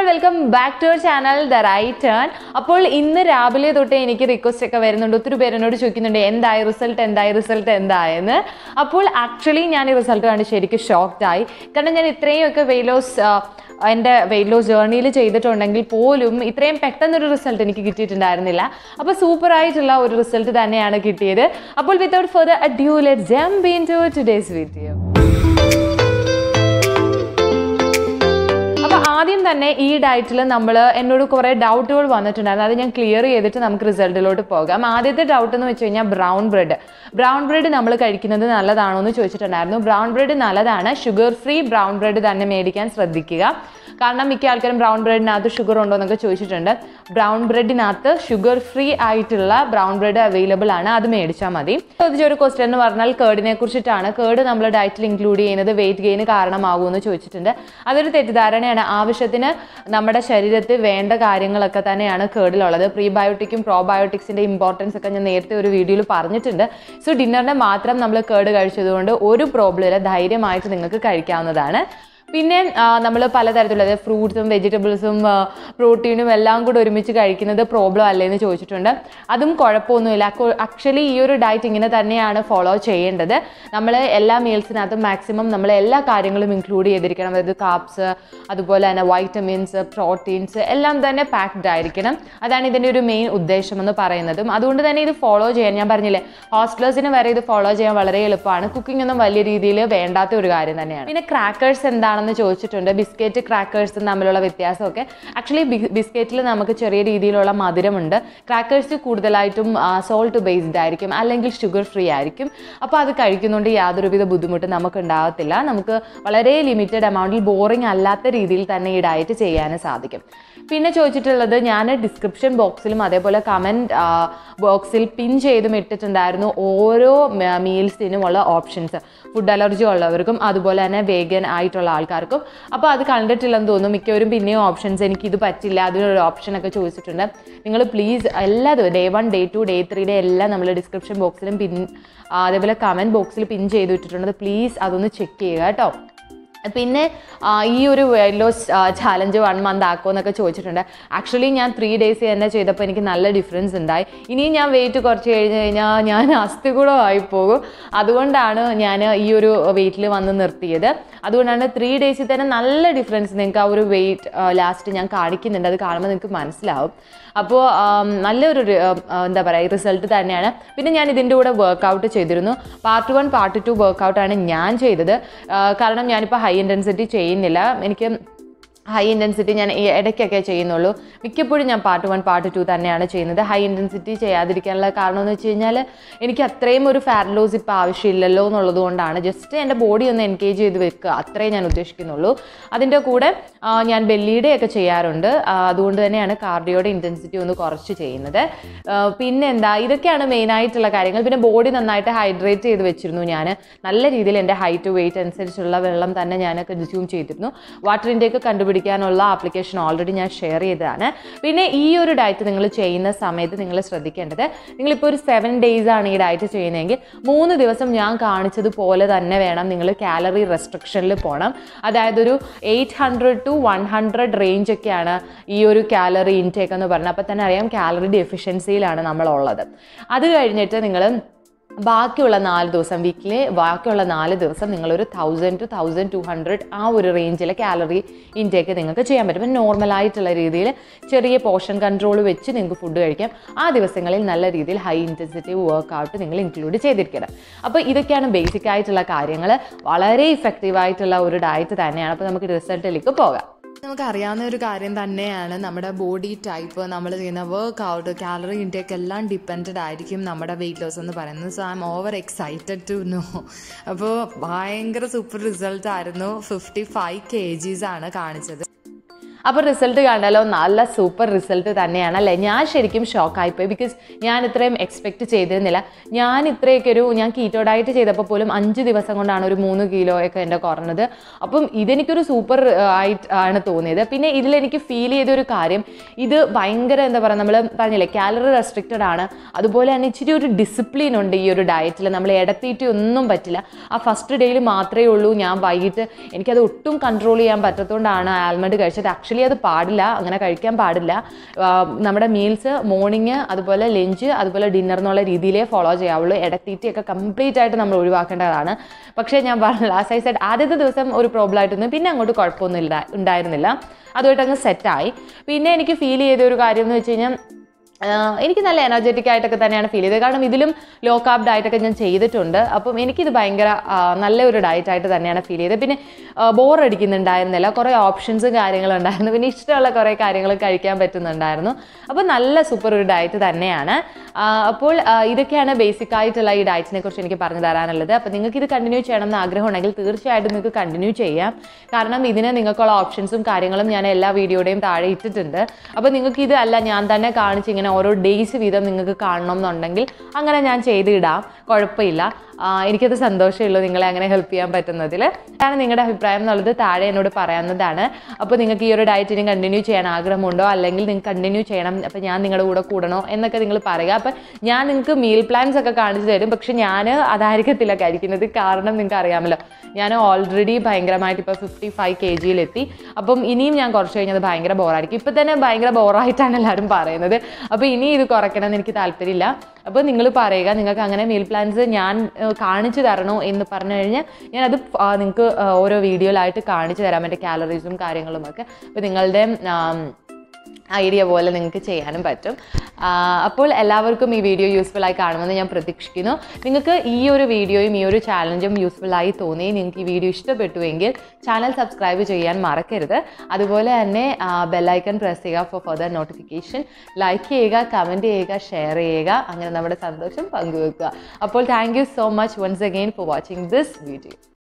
welcome back to our channel the right turn അപ്പോൾ ഇന്ന് രാവിലെ തൊട്ടേ എനിക്ക് റിക്വസ്റ്റ് ഒക്കെ വരുന്നുണ്ട് ഒത്തിരി പേര് എന്നോട് ചോദിക്കുന്നുണ്ട് എന്തായി റിസൾട്ട് എന്തായി റിസൾട്ട് എന്തായെന്ന് അപ്പോൾ ആക്ച്വലി ഞാൻ ഈ റിസൾട്ട് കണ്ട് ശരിക്കും ഷോക്ക്ഡ് ആയി കാരണം ഞാൻ ഇത്രയൊക്കെ വെയിറ്റ് ലോസ് എൻ്റെ വെയിറ്റ് ലോസ് ജേർണിയിൽ ചെയ്തിട്ടുണ്ടെങ്കിൽ പോലും ഇത്രയും പെട്ടെന്നൊരു റിസൾട്ട് എനിക്ക് കിട്ടിയിട്ടുണ്ടായിരുന്നില്ല അപ്പോൾ സൂപ്പർ ആയിട്ടുള്ള ഒരു റിസൾട്ട് തന്നെയാണ് കിട്ടിയത് അപ്പോൾ without further adieu let jump into today's video അപ്പോൾ ആദ്യം തന്നെ ഈ ഡയറ്റിൽ നമ്മൾ എന്നോട് കുറേ ഡൗട്ടുകൾ വന്നിട്ടുണ്ടായിരുന്നു അത് ഞാൻ ക്ലിയർ ചെയ്തിട്ട് നമുക്ക് റിസൾട്ടിലോട്ട് പോകാം ആദ്യത്തെ ഡൗട്ട് എന്ന് വെച്ച് കഴിഞ്ഞാൽ ബ്രൗൺ ബ്രെഡ് ബ്രൗൺ ബ്രെഡ് നമ്മൾ കഴിക്കുന്നത് നല്ലതാണോ എന്ന് ചോദിച്ചിട്ടുണ്ടായിരുന്നു ബ്രൗൺ ബ്രെഡ് നല്ലതാണ് ഷുഗർ ഫ്രീ ബ്രൗൺ ബ്രെഡ് തന്നെ മേടിക്കാൻ ശ്രദ്ധിക്കുക കാരണം മിക്ക ആൾക്കാരും ബ്രൗൺ ബ്രെഡിനകത്ത് ഷുഗർ ഉണ്ടോ എന്നൊക്കെ ചോദിച്ചിട്ടുണ്ട് ബ്രൗൺ ബ്രെഡിനകത്ത് ഷുഗർ ഫ്രീ ആയിട്ടുള്ള ബ്രൗൺ ബ്രെഡ് അവൈലബിൾ ആണ് അത് മേടിച്ചാൽ മതി ചോദിച്ചൊരു ക്വസ്റ്റ്യൻ എന്ന് പറഞ്ഞാൽ കേർഡിനെ കുറിച്ചിട്ടാണ് കേർഡ് നമ്മൾ ഡയറ്റിൽ ഇൻക്ലൂഡ് ചെയ്യുന്നത് വെയിറ്റ് ഗെയിന് കാരണമാകുമെന്ന് ചോദിച്ചിട്ടുണ്ട് അതൊരു തെറ്റിദ്ധാരണയാണ് ആവശ്യത്തിന് നമ്മുടെ ശരീരത്തിൽ വേണ്ട കാര്യങ്ങളൊക്കെ തന്നെയാണ് കേർഡിലുള്ളത് പ്രീബയോട്ടിക്കും പ്രോബയോട്ടിക്സിന്റെ ഇമ്പോർട്ടൻസ് ഒക്കെ ഞാൻ നേരത്തെ ഒരു വീഡിയോയിൽ പറഞ്ഞിട്ടുണ്ട് സോ ഡിന്നറിന് മാത്രം നമ്മൾ കേർഡ് കഴിച്ചതുകൊണ്ട് ഒരു പ്രോബ്ലം ഇല്ല ധൈര്യമായിട്ട് നിങ്ങൾക്ക് കഴിക്കാവുന്നതാണ് പിന്നെ നമ്മൾ പലതരത്തിലുള്ള ഫ്രൂട്ട്സും വെജിറ്റബിൾസും പ്രോട്ടീനും എല്ലാം കൂടെ ഒരുമിച്ച് കഴിക്കുന്നത് പ്രോബ്ലം അല്ലേന്ന് ചോദിച്ചിട്ടുണ്ട് അതും കുഴപ്പമൊന്നുമില്ല ആക്ച്വലി ഈ ഒരു ഡയറ്റ് ഇങ്ങനെ തന്നെയാണ് ഫോളോ ചെയ്യേണ്ടത് നമ്മൾ എല്ലാ മീൽസിനകത്തും മാക്സിമം നമ്മൾ എല്ലാ കാര്യങ്ങളും ഇൻക്ലൂഡ് ചെയ്തിരിക്കണം അതായത് കാപ്സ് അതുപോലെ തന്നെ വൈറ്റമിൻസ് പ്രോട്ടീൻസ് എല്ലാം തന്നെ പാക്ഡ് ആയിരിക്കണം അതാണ് ഇതിൻ്റെ ഒരു മെയിൻ ഉദ്ദേശം എന്ന് പറയുന്നതും അതുകൊണ്ട് തന്നെ ഇത് ഫോളോ ചെയ്യാൻ ഞാൻ പറഞ്ഞില്ലേ ഹോസ്റ്റലേഴ്സിന് വരെ ഇത് ഫോളോ ചെയ്യാൻ വളരെ എളുപ്പമാണ് കുക്കിംഗ് ഒന്നും വലിയ രീതിയിൽ വേണ്ടാത്ത ഒരു കാര്യം തന്നെയാണ് പിന്നെ ക്രാക്കേഴ്സ് എന്താണെന്ന് ചോദിച്ചിട്ടുണ്ട് ബിസ്ക്കറ്റ് ക്രാക്കേഴ്സും തമ്മിലുള്ള വ്യത്യാസമൊക്കെ ആക്ച്വലി ബിസ്ക്കറ്റിൽ നമുക്ക് ചെറിയ രീതിയിലുള്ള മധുരമുണ്ട് ക്രാക്കേഴ്സ് കൂടുതലായിട്ടും സോൾട്ട് ബേസ്ഡ് ആയിരിക്കും അല്ലെങ്കിൽ ഷുഗർ ഫ്രീ ആയിരിക്കും അപ്പോൾ അത് കഴിക്കുന്നതുകൊണ്ട് യാതൊരുവിധ ബുദ്ധിമുട്ടും നമുക്ക് ഉണ്ടാകത്തില്ല നമുക്ക് വളരെ ലിമിറ്റഡ് എമൗണ്ടിൽ ബോറിംഗ് അല്ലാത്ത രീതിയിൽ തന്നെ ഈ ഡയറ്റ് ചെയ്യാനും സാധിക്കും പിന്നെ ചോദിച്ചിട്ടുള്ളത് ഞാൻ ഡിസ്ക്രിപ്ഷൻ ബോക്സിലും അതേപോലെ കമൻറ്റ് ബോക്സിൽ പിൻ ചെയ്തും ഇട്ടിട്ടുണ്ടായിരുന്നു ഓരോ മീൽസിനുമുള്ള ഓപ്ഷൻസ് ഫുഡ് അലർജി ഉള്ളവർക്കും അതുപോലെ തന്നെ വേഗൻ ആയിട്ടുള്ള ആൾക്കാർക്കും അപ്പോൾ അത് കണ്ടിട്ടില്ലെന്ന് തോന്നുന്നു മിക്കവരും പിന്നെയും ഓപ്ഷൻസ് എനിക്ക് ഇത് പറ്റില്ല അതിനൊരു ഓപ്ഷനൊക്കെ ചോദിച്ചിട്ടുണ്ട് നിങ്ങൾ പ്ലീസ് എല്ലാ ദിവസവും day one day two day ത്രീയുടെ എല്ലാം നമ്മൾ ഡിസ്ക്രിപ്ഷൻ ബോക്സിലും പിൻ അതേപോലെ കമൻറ്റ് ബോക്സിൽ പിൻ ചെയ്ത് ഇട്ടിട്ടുണ്ട് പ്ലീസ് അതൊന്ന് ചെക്ക് ചെയ്യുക കേട്ടോ പിന്നെ ഈ ഒരു weight loss challenge one month ആക്കുമെന്നൊക്കെ ചോദിച്ചിട്ടുണ്ട് ആക്ച്വലി ഞാൻ ത്രീ ഡേയ്സ് തന്നെ ചെയ്തപ്പോൾ എനിക്ക് നല്ല ഡിഫറൻസ് ഉണ്ടായി ഇനിയും ഞാൻ വെയിറ്റ് കുറച്ച് കഴിഞ്ഞ് കഴിഞ്ഞാൽ ഞാൻ അസ്ഥികൂടമായി പോകും അതുകൊണ്ടാണ് ഞാൻ ഈ ഒരു വെയിറ്റിൽ വന്ന് നിർത്തിയത് അതുകൊണ്ടാണ് ത്രീ ഡേയ്സിൽ തന്നെ നല്ല ഡിഫറൻസ് നിങ്ങൾക്ക് ആ ഒരു വെയിറ്റ് ലാസ്റ്റ് ഞാൻ കാണിക്കുന്നുണ്ട് അത് കാണുമ്പോൾ നിങ്ങൾക്ക് മനസ്സിലാവും അപ്പോൾ നല്ലൊരു എന്താ പറയുക റിസൾട്ട് തന്നെയാണ് പിന്നെ ഞാൻ ഇതിൻ്റെ കൂടെ വർക്കൗട്ട് ചെയ്തിരുന്നു പാർട്ട് വൺ പാർട്ട് ടു വർക്കൗട്ടാണ് ഞാൻ ചെയ്തത് കാരണം ഞാനിപ്പോൾ ഹൈ ഇൻറ്റൻസിറ്റി ചെയ്യുന്നില്ല എനിക്ക് ഹൈ ഇൻറ്റൻസിറ്റി ഞാൻ ഈ ഇടയ്ക്കൊക്കെ ചെയ്യുന്നുള്ളൂ മിക്കപ്പോഴും ഞാൻ പാർട്ട് വൺ പാർട്ട് ടു തന്നെയാണ് ചെയ്യുന്നത് ഹൈ ഇൻറ്റൻസിറ്റി ചെയ്യാതിരിക്കാനുള്ള കാരണം എന്ന് വെച്ച് കഴിഞ്ഞാൽ എനിക്ക് അത്രയും ഒരു ഫാറ്റ് ലോസ് ഇപ്പോൾ ആവശ്യമില്ലല്ലോ എന്നുള്ളത് കൊണ്ടാണ് ജസ്റ്റ് എൻ്റെ ബോഡി ഒന്ന് എൻഗേജ് ചെയ്ത് വെക്കുക അത്രേ ഞാൻ ഉദ്ദേശിക്കുന്നുള്ളൂ അതിൻ്റെ കൂടെ ഞാൻ ബെല്ലിയുടെ ഒക്കെ ചെയ്യാറുണ്ട് അതുകൊണ്ട് തന്നെയാണ് കാർഡിയോയുടെ ഇൻറ്റൻസിറ്റി ഒന്ന് കുറച്ച് ചെയ്യുന്നത് പിന്നെ എന്താ ഇതൊക്കെയാണ് മെയിനായിട്ടുള്ള കാര്യങ്ങൾ പിന്നെ ബോഡി നന്നായിട്ട് ഹൈഡ്രേറ്റ് ചെയ്ത് വെച്ചിരുന്നു ഞാൻ നല്ല രീതിയിൽ എൻ്റെ ഹൈറ്റ് വെയിറ്റ് അനുസരിച്ചുള്ള വെള്ളം തന്നെ ഞാൻ കൺസ്യൂം ചെയ്തിരുന്നു വാട്ടർ ഇൻടേക്ക് കണ്ടുപിടിക്കും പിടിക്കാനുള്ള ആപ്ലിക്കേഷൻ ഓൾറെഡി ഞാൻ ഷെയർ ചെയ്തതാണ് പിന്നെ ഈ ഒരു ഡയറ്റ് നിങ്ങൾ ചെയ്യുന്ന സമയത്ത് നിങ്ങൾ ശ്രദ്ധിക്കേണ്ടത് നിങ്ങളിപ്പോൾ ഒരു സെവൻ ഡേയ്സ് ആണ് ഈ ഡയറ്റ് ചെയ്യുന്നതെങ്കിൽ മൂന്ന് ദിവസം ഞാൻ കാണിച്ചതുപോലെ തന്നെ വേണം നിങ്ങൾ കാലറി റെസ്ട്രിക്ഷനിൽ പോകണം അതായത് ഒരു eight hundred to one hundred range ഒക്കെയാണ് ഈ ഒരു കാലറി ഇൻടേക്ക് എന്ന് പറഞ്ഞാൽ അപ്പോൾ തന്നെ അറിയാം കാലറി ഡെഫിഷ്യൻസിയിലാണ് നമ്മളുള്ളത് അത് കഴിഞ്ഞിട്ട് നിങ്ങൾ ബാക്കിയുള്ള നാല് ദിവസം വീക്കിലി ബാക്കിയുള്ള നാല് ദിവസം നിങ്ങളൊരു thousand to thousand two hundred ആ ഒരു റേഞ്ചിലെ കാലറി ഇൻടേക്ക് നിങ്ങൾക്ക് ചെയ്യാൻ പറ്റും നോർമലായിട്ടുള്ള രീതിയിൽ ചെറിയ പോർഷൻ കൺട്രോൾ വെച്ച് നിങ്ങൾക്ക് ഫുഡ് കഴിക്കാം ആ ദിവസങ്ങളിൽ നല്ല രീതിയിൽ ഹൈ ഇൻറ്റൻസിറ്റി വർക്കൗട്ട് നിങ്ങൾ ഇൻക്ലൂഡ് ചെയ്തിരിക്കണം അപ്പോൾ ഇതൊക്കെയാണ് ബേസിക് ആയിട്ടുള്ള കാര്യങ്ങൾ വളരെ ഇഫക്റ്റീവ് ആയിട്ടുള്ള ഒരു ഡയറ്റ് തന്നെയാണ് അപ്പോൾ നമുക്ക് റിസൾട്ടിലേക്ക് പോകാം നമുക്ക് അറിയാവുന്ന ഒരു കാര്യം തന്നെയാണ് നമ്മുടെ ബോഡി ടൈപ്പ് നമ്മൾ ചെയ്യുന്ന വർക്ക് ഔട്ട് കാലറി ഇൻടേക്ക് എല്ലാം ഡിപ്പെൻഡ് ആയിരിക്കും നമ്മുടെ വെയിറ്റ് ലോസ് എന്ന് പറയുന്നത് so I'm over excited to know അപ്പോൾ ഭയങ്കര സൂപ്പർ റിസൾട്ട് ആയിരുന്നു ഫിഫ്റ്റി ഫൈവ് കെ ജീസ് ആണ് കാണിച്ചത് അപ്പോൾ റിസൾട്ട് കണ്ടാലോ നല്ല സൂപ്പർ റിസൾട്ട് തന്നെയാണ് അല്ലേ ഞാൻ ശരിക്കും ഷോക്കായിപ്പോയി ബിക്കോസ് ഞാൻ ഇത്രയും എക്സ്പെക്റ്റ് ചെയ്തിരുന്നില്ല ഞാൻ ഇത്രയൊക്കെ ഒരു ഞാൻ കീറ്റോ ഡയറ്റ് ചെയ്തപ്പോൾ പോലും അഞ്ച് ദിവസം കൊണ്ടാണ് ഒരു മൂന്ന് കിലോ ഒക്കെ എൻ്റെ കുറഞ്ഞത് അപ്പം ഇതെനിക്കൊരു സൂപ്പർ ആയിട്ട് ആണ് തോന്നിയത് പിന്നെ ഇതിലെനിക്ക് ഫീൽ ചെയ്ത ഒരു കാര്യം ഇത് ഭയങ്കര എന്താ പറയുക നമ്മൾ പറഞ്ഞില്ലേ കാലറി റെസ്ട്രിക്റ്റഡ് ആണ് അതുപോലെ തന്നെ ഇച്ചിരി ഒരു ഡിസിപ്ലിൻ ഉണ്ട് ഈ ഒരു ഡയറ്റിൽ നമ്മൾ ഇടത്തിയിട്ട് ഒന്നും പറ്റില്ല ആ ഫസ്റ്റ് ഡേയിൽ മാത്രമേ ഉള്ളൂ ഞാൻ വൈകിട്ട് എനിക്കത് ഒട്ടും കൺട്രോൾ ചെയ്യാൻ പറ്റത്തോണ്ടാണ് ആൽമണ്ട് കഴിച്ചത് ആക്ച്വലി അത് പാടില്ല അങ്ങനെ കഴിക്കാൻ പാടില്ല ആ, നമ്മുടെ മീൽസ് മോർണിംഗ് അതുപോലെ ലഞ്ച് അതുപോലെ ഡിന്നർ എന്നുള്ള രീതിയിലേ ഫോളോ ചെയ്യാവുള്ളൂ ഇടത്തീറ്റയൊക്കെ കംപ്ലീറ്റ് ആയിട്ട് നമ്മൾ ഒഴിവാക്കേണ്ടതാണ് പക്ഷേ ഞാൻ പറഞ്ഞില്ല ആ സൈസ് ആദ്യത്തെ ദിവസം ഒരു പ്രോബ്ലം ആയിട്ടൊന്നും പിന്നെ അങ്ങോട്ട് കുഴപ്പമൊന്നും ഇല്ല ഉണ്ടായിരുന്നില്ല അതുമായിട്ട് അങ്ങ് സെറ്റായി പിന്നെ എനിക്ക് ഫീൽ ചെയ്ത ഒരു കാര്യം എന്ന് വെച്ച് കഴിഞ്ഞാൽ ആഹ് എനിക്ക് നല്ല എനർജറ്റിക് ആയിട്ടൊക്കെ തന്നെയാണ് ഫീൽ ചെയ്തത് കാരണം ഇതിലും ലോ കാർബ് ഡയറ്റൊക്കെ ഞാൻ ചെയ്തിട്ടുണ്ട് അപ്പം എനിക്കിത് ഭയങ്കര ആഹ് നല്ലൊരു ഡയറ്റ് ആയിട്ട് തന്നെയാണ് ഫീൽ ചെയ്തത് പിന്നെ ബോർ അടിക്കുന്നുണ്ടായിരുന്നില്ല കുറേ ഓപ്ഷൻസും കാര്യങ്ങളും ഉണ്ടായിരുന്നു പിന്നെ ഇഷ്ടമുള്ള കുറേ കാര്യങ്ങൾ കഴിക്കാൻ പറ്റുന്നുണ്ടായിരുന്നു അപ്പോൾ നല്ല സൂപ്പർ ഒരു ഡയറ്റ് തന്നെയാണ് ആഹ് അപ്പോൾ ആഹ് ഇതൊക്കെയാണ് ബേസിക് ആയിട്ടുള്ള ഈ ഡയറ്റിനെ കുറിച്ച് എനിക്ക് പറഞ്ഞു തരാനുള്ളത് അപ്പോൾ നിങ്ങൾക്ക് ഇത് കണ്ടിന്യൂ ചെയ്യണം എന്ന് ആഗ്രഹമുണ്ടെങ്കിൽ തീർച്ചയായിട്ടും നിങ്ങൾക്ക് കണ്ടിന്യൂ ചെയ്യാം കാരണം ഇതിന് നിങ്ങൾക്കുള്ള ഓപ്ഷൻസും കാര്യങ്ങളും ഞാൻ എല്ലാ വീഡിയോയുടെയും താഴെ ഇട്ടിട്ടുണ്ട് അപ്പോൾ നിങ്ങൾക്ക് ഇത് അല്ല ഞാൻ തന്നെ കാണിച്ച് ഇങ്ങനെ ഓരോ ഡേയ്സ് വീതം നിങ്ങൾക്ക് കാണണം എന്നുണ്ടെങ്കിൽ അങ്ങനെ ഞാൻ ചെയ്തിടാം കുഴപ്പമില്ല ആ, എനിക്കത് സന്തോഷമുള്ളൂ നിങ്ങളെ അങ്ങനെ ഹെൽപ്പ് ചെയ്യാൻ പറ്റുന്നതിൽ അതാണ് നിങ്ങളുടെ അഭിപ്രായം എന്നുള്ളത് താഴെ എന്നോട് പറയാവുന്നതാണ് അപ്പോൾ നിങ്ങൾക്ക് ഈ ഒരു ഡയറ്റിന് കണ്ടിന്യൂ ചെയ്യാൻ ആഗ്രഹമുണ്ടോ അല്ലെങ്കിൽ നിങ്ങൾക്ക് കണ്ടിന്യൂ ചെയ്യണം അപ്പോൾ ഞാൻ നിങ്ങളുടെ കൂടെ കൂടണോ എന്നൊക്കെ നിങ്ങൾ പറയുക അപ്പം ഞാൻ നിങ്ങൾക്ക് മീൽ പ്ലാൻസ് ഒക്കെ കാണിച്ചു തരും പക്ഷെ ഞാൻ അതായിരിക്കത്തില്ല കഴിക്കുന്നത് കാരണം നിങ്ങൾക്ക് അറിയാമല്ലോ ഞാൻ ഓൾറെഡി ഭയങ്കരമായിട്ട് ഇപ്പോൾ ഫിഫ്റ്റി ഫൈവ് കെ ജിയിലെത്തി അപ്പം ഇനിയും ഞാൻ കുറച്ച് കഴിഞ്ഞത് ഭയങ്കര ബോറായിരിക്കും ഇപ്പം തന്നെ ഭയങ്കര ബോറായിട്ടാണ് എല്ലാവരും പറയുന്നത് അപ്പോൾ ഇനി ഇത് കുറയ്ക്കണം എന്ന് എനിക്ക് താല്പര്യമില്ല അപ്പോൾ നിങ്ങൾ പറയുക നിങ്ങൾക്ക് അങ്ങനെ മീൽ പ്ലാൻസ് ഞാൻ ഏഹ്, കാണിച്ചു തരണോ എന്ന് പറഞ്ഞു കഴിഞ്ഞാൽ ഞാനത് നിങ്ങൾക്ക് ഓരോ വീഡിയോയിലായിട്ട് കാണിച്ചു തരാം എൻ്റെ കാലറീസും കാര്യങ്ങളും ഒക്കെ അപ്പോൾ നിങ്ങളുടെ ആം, ഐഡിയ പോലെ നിങ്ങൾക്ക് ചെയ്യാനും പറ്റും ആ, അപ്പോൾ എല്ലാവർക്കും ഈ വീഡിയോ യൂസ്ഫുൾ ആയി കാണുമെന്ന് ഞാൻ പ്രതീക്ഷിക്കുന്നു നിങ്ങൾക്ക് ഈ ഒരു വീഡിയോയും ഈ ഒരു ചാലഞ്ചും യൂസ്ഫുൾ ആയി തോന്നി നിങ്ങൾക്ക് ഈ വീഡിയോ ഇഷ്ടപ്പെട്ടുവെങ്കിൽ ചാനൽ സബ്സ്ക്രൈബ് ചെയ്യാൻ മറക്കരുത് അതുപോലെ തന്നെ ബെല്ലൈക്കൺ പ്രസ് ചെയ്യുക ഫോർ ഫർദർ നോട്ടിഫിക്കേഷൻ ലൈക്ക് ചെയ്യുക കമൻറ്റ് ചെയ്യുക ഷെയർ ചെയ്യുക അങ്ങനെ നമ്മുടെ സന്തോഷം പങ്കുവെക്കുക അപ്പോൾ thank you so much once again for watching this video